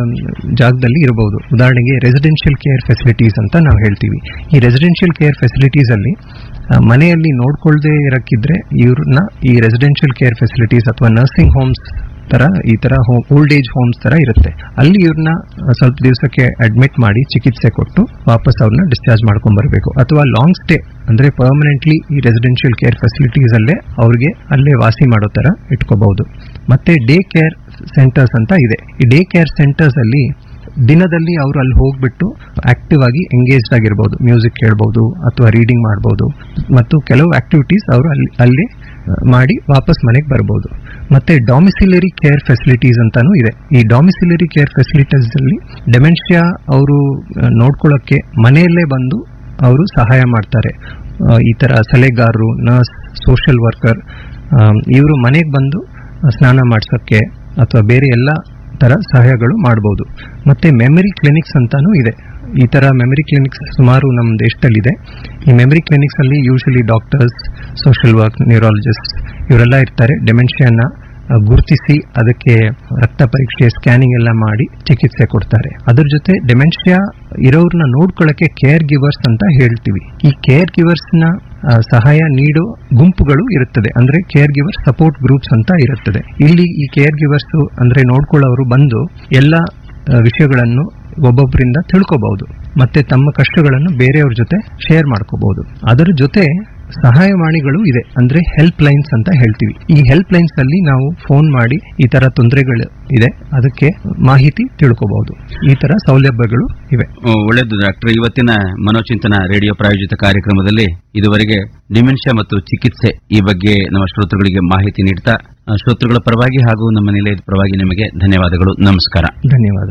ಜಾಗದಲ್ಲಿ ಇರಬಹುದು ಉದಾಹರಣೆಗೆ ರೆಸಿಡೆನ್ಷಿಯಲ್ ಕೇರ್ ಫೆಸಿಲಿಟೀಸ್ ಅಂತ ನಾವು ಹೇಳ್ತೀವಿ ಈ ರೆಸಿಡೆನ್ಷಿಯಲ್ ಕೇರ್ ಫೆಸಿಲಿಟೀಸ್ ಅಲ್ಲಿ ಆ, ಮನೆಯಲ್ಲಿ ನೋಡ್ಕೊಳ್ದೇ ಇರಕ್ಕಿದ್ರೆ ಇವ್ರನ್ನ ಈ ರೆಸಿಡೆನ್ಷಿಯಲ್ ಕೇರ್ ಫೆಸಿಲಿಟೀಸ್ ಅಥವಾ ನರ್ಸಿಂಗ್ ಹೋಮ್ಸ್ ತರ ಈ ತರ ಓಲ್ಡ್ ಏಜ್ ಹೋಮ್ಸ್ ತರ ಇರುತ್ತೆ ಅಲ್ಲಿ ಇವ್ರನ್ನ ಸ್ವಲ್ಪ ದಿವಸಕ್ಕೆ ಅಡ್ಮಿಟ್ ಮಾಡಿ ಚಿಕಿತ್ಸೆ ಕೊಟ್ಟು ವಾಪಸ್ ಅವ್ರನ್ನ ಡಿಸ್ಚಾರ್ಜ್ ಮಾಡ್ಕೊಂಡ್ ಬರಬೇಕು ಅಥವಾ ಲಾಂಗ್ ಸ್ಟೇ ಅಂದ್ರೆ ಪರ್ಮನೆಂಟ್ಲಿ ಈ ರೆಸಿಡೆನ್ಷಿಯಲ್ ಕೇರ್ ಫೆಸಿಲಿಟೀಸ್ ಅಲ್ಲೇ ಅವ್ರಿಗೆ ಅಲ್ಲೇ ವಾಸಿ ಮಾಡೋ ತರ ಇಟ್ಕೋಬಹುದು ಮತ್ತೆ ಡೇ ಕೇರ್ ಸೆಂಟರ್ಸ್ ಅಂತ ಇದೆ ಈ ಡೇ ಕೇರ್ ಸೆಂಟರ್ಸ್ ಅಲ್ಲಿ ದಿನದಲ್ಲಿ ಅವರು ಅಲ್ಲಿ ಹೋಗ್ಬಿಟ್ಟು ಆಕ್ಟಿವ್ ಆಗಿ ಎಂಗೇಜ್ಡ್ ಆಗಿರ್ಬೋದು ಮ್ಯೂಸಿಕ್ ಕೇಳ್ಬೋದು ಅಥವಾ ರೀಡಿಂಗ್ ಮಾಡ್ಬೋದು ಮತ್ತು ಕೆಲವು ಆಕ್ಟಿವಿಟೀಸ್ ಅವರು ಅಲ್ಲಿ ಅಲ್ಲಿ ಆ, ಮಾಡಿ ವಾಪಸ್ ಮನೆಗೆ ಬರ್ಬೋದು ಮತ್ತೆ ಡಾಮಿಸಿಲರಿ ಕೇರ್ ಫೆಸಿಲಿಟೀಸ್ ಅಂತಾನೂ ಇದೆ ಈ ಡಾಮಿಸಿಲರಿ ಕೇರ್ ಫೆಸಿಲಿಟೀಸ್ ಅಲ್ಲಿ ಡೆಮೆನ್ಷಿಯಾ ಅವರು ನೋಡ್ಕೊಳ್ಳೋಕ್ಕೆ ಮನೆಯಲ್ಲೇ ಬಂದು ಅವರು ಸಹಾಯ ಮಾಡ್ತಾರೆ ಆ, ಈ ತರ ಸಲಹೆಗಾರರು ನರ್ಸ್ ಸೋಷಿಯಲ್ ವರ್ಕರ್ ಇವರು ಮನೆಗೆ ಬಂದು ಸ್ನಾನ ಮಾಡಿಸೋಕ್ಕೆ ಅಥವಾ ಬೇರೆ ಎಲ್ಲ ತರ ಸಹಾಯಗಳು ಮಾಡಬಹುದು ಮತ್ತೆ ಮೆಮರಿ ಕ್ಲಿನಿಕ್ಸ್ ಅಂತಾನೂ ಇದೆ ಈ ತರ ಮೆಮರಿ ಕ್ಲಿನಿಕ್ಸ್ ಸುಮಾರು ನಮ್ಮ ದೇಶದಲ್ಲಿದೆ ಈ ಮೆಮರಿ ಕ್ಲಿನಿಕ್ಸ್ ಅಲ್ಲಿ usually doctors social work neurologist ಇವರೆಲ್ಲ ಇರ್ತಾರೆ ಡೆಮೆನ್ಷಿಯಾನ ಗುರುತಿಸಿ ಅದಕ್ಕೆ ರಕ್ತ ಪರೀಕ್ಷೆ ಸ್ಕ್ಯಾನಿಂಗ್ ಎಲ್ಲ ಮಾಡಿ ಚಿಕಿತ್ಸೆ ಕೊಡ್ತಾರೆ ಅದ್ರ ಜೊತೆ ಡೆಮೆನ್ಷಿಯಾ ಇರೋರ್ನ ನೋಡ್ಕೊಳ್ಳಕ್ಕೆ ಕೇರ್ ಗಿವರ್ಸ್ ಅಂತ ಹೇಳ್ತೀವಿ ಈ ಕೇರ್ ಗಿವರ್ಸ್ ನ ಆ, ಸಹಾಯ ನೀಡೋ ಗುಂಪುಗಳು ಇರುತ್ತದೆ ಅಂದ್ರೆ ಕೇರ್ ಗಿವರ್ ಸಪೋರ್ಟ್ ಗ್ರೂಪ್ಸ್ ಅಂತ ಇರುತ್ತದೆ ಇಲ್ಲಿ ಈ ಕೇರ್ ಗಿವರ್ಸ್ ಅಂದ್ರೆ ನೋಡ್ಕೊಳ್ಳೋರು ಬಂದು ಎಲ್ಲ ಆ, ವಿಷಯಗಳನ್ನು ಒಬ್ಬೊಬ್ಬರಿಂದ ತಿಳ್ಕೋಬಹುದು ಮತ್ತೆ ತಮ್ಮ ಕಷ್ಟಗಳನ್ನು ಬೇರೆಯವ್ರ ಜೊತೆ ಶೇರ್ ಮಾಡ್ಕೋಬಹುದು ಅದರ ಜೊತೆ ಸಹಾಯವಾಣಿಗಳು ಇದೆ ಅಂದ್ರೆ ಹೆಲ್ಪ್ ಲೈನ್ಸ್ ಅಂತ ಹೇಳ್ತೀವಿ ಈ ಹೆಲ್ಪ್ ಲೈನ್ಸ್ ಅಲ್ಲಿ ನಾವು ಫೋನ್ ಮಾಡಿ ಈ ತರ ತೊಂದರೆಗಳು ಇದೆ ಅದಕ್ಕೆ ಮಾಹಿತಿ ತಿಳ್ಕೋಬಹುದು ಈ ತರ ಸೌಲಭ್ಯಗಳು ಇವೆ ಓ, ಒಳ್ಳೆಯದು ಡಾಕ್ಟರ್ ಇವತ್ತಿನ ಮನೋಚಿಂತನ ರೇಡಿಯೋ ಪ್ರಾಯೋಜಿತ ಕಾರ್ಯಕ್ರಮದಲ್ಲಿ ಇದುವರೆಗೆ ಡಿಮೆನ್ಷಿಯಾ ಮತ್ತು ಚಿಕಿತ್ಸೆ ಈ ಬಗ್ಗೆ ನಮ್ಮ ಶ್ರೋತೃಗಳಿಗೆ ಮಾಹಿತಿ ನೀಡ್ತಾ ಆ, ಶ್ರೋತೃಗಳ ಪರವಾಗಿ ಹಾಗೂ ನಮ್ಮ ನಿಲಯದ ಪರವಾಗಿ ನಿಮಗೆ ಧನ್ಯವಾದಗಳು ನಮಸ್ಕಾರ ಧನ್ಯವಾದ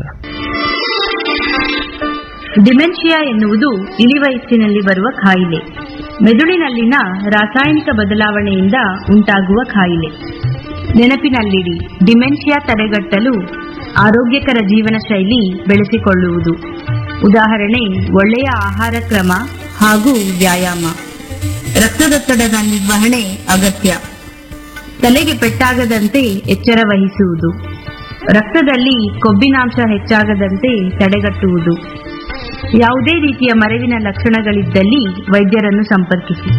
ಡಿಮೆನ್ಷಿಯಾ ಎನ್ನುವುದು ಇಳಿವಯಸ್ಸಿನಲ್ಲಿ ಬರುವ ಕಾಯಿಲೆ ಮೆದುಳಿನಲ್ಲಿನ ರಾಸಾಯನಿಕ ಬದಲಾವಣೆಯಿಂದ ಉಂಟಾಗುವ ಕಾಯಿಲೆ ನೆನಪಿನಲ್ಲಿಡಿ ಡಿಮೆನ್ಷಿಯಾ ತಡೆಗಟ್ಟಲು ಆರೋಗ್ಯಕರ ಜೀವನ ಶೈಲಿ ಬೆಳೆಸಿಕೊಳ್ಳುವುದು ಉದಾಹರಣೆ ಒಳ್ಳೆಯ ಆಹಾರ ಕ್ರಮ ಹಾಗೂ ವ್ಯಾಯಾಮ ರಕ್ತದೊತ್ತಡದ ನಿರ್ವಹಣೆ ಅಗತ್ಯ ತಲೆಗೆ ಪೆಟ್ಟಾಗದಂತೆ ಎಚ್ಚರ ವಹಿಸುವುದು ರಕ್ತದಲ್ಲಿ ಕೊಬ್ಬಿನಾಂಶ ಹೆಚ್ಚಾಗದಂತೆ ತಡೆಗಟ್ಟುವುದು ಯಾವುದೇ ರೀತಿಯ ಮರೆವಿನ ಲಕ್ಷಣಗಳಿದ್ದಲ್ಲಿ ವೈದ್ಯರನ್ನು ಸಂಪರ್ಕಿಸಿ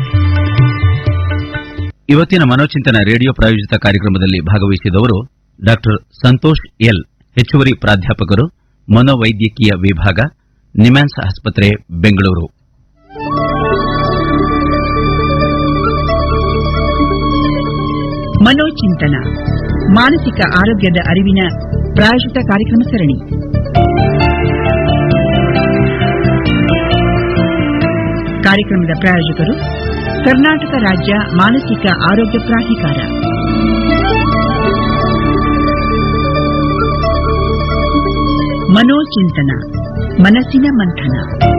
ಇವತ್ತಿನ ಮನೋಚಿಂತನ ರೇಡಿಯೋ ಪ್ರಾಯೋಜಿತ ಕಾರ್ಯಕ್ರಮದಲ್ಲಿ ಭಾಗವಹಿಸಿದವರು ಡಾಕ್ಟರ್ ಸಂತೋಷ್ ಎಲ್ ಹೆಚ್ಚುವರಿ ಪ್ರಾಧ್ಯಾಪಕರು ಮನೋವೈದ್ಯಕೀಯ ವಿಭಾಗ ನಿಮ್ಯಾನ್ಸ್ ಆಸ್ಪತ್ರೆ ಬೆಂಗಳೂರು ಮನೋಚಿಂತನ ಮಾನಸಿಕ ಆರೋಗ್ಯದ ಅರಿವಿನ ಪ್ರಾಯೋಜಿತ ಕಾರ್ಯಕ್ರಮ ಸರಣಿ ಕಾರ್ಯಕ್ರಮದ ಪ್ರಾಯೋಜಕರು ಕರ್ನಾಟಕ ರಾಜ್ಯ ಮಾನಸಿಕ ಆರೋಗ್ಯ ಪ್ರಾಧಿಕಾರ ಮನೋಚಿಂತನ ಮನಸ್ಸಿನ ಮಂಥನ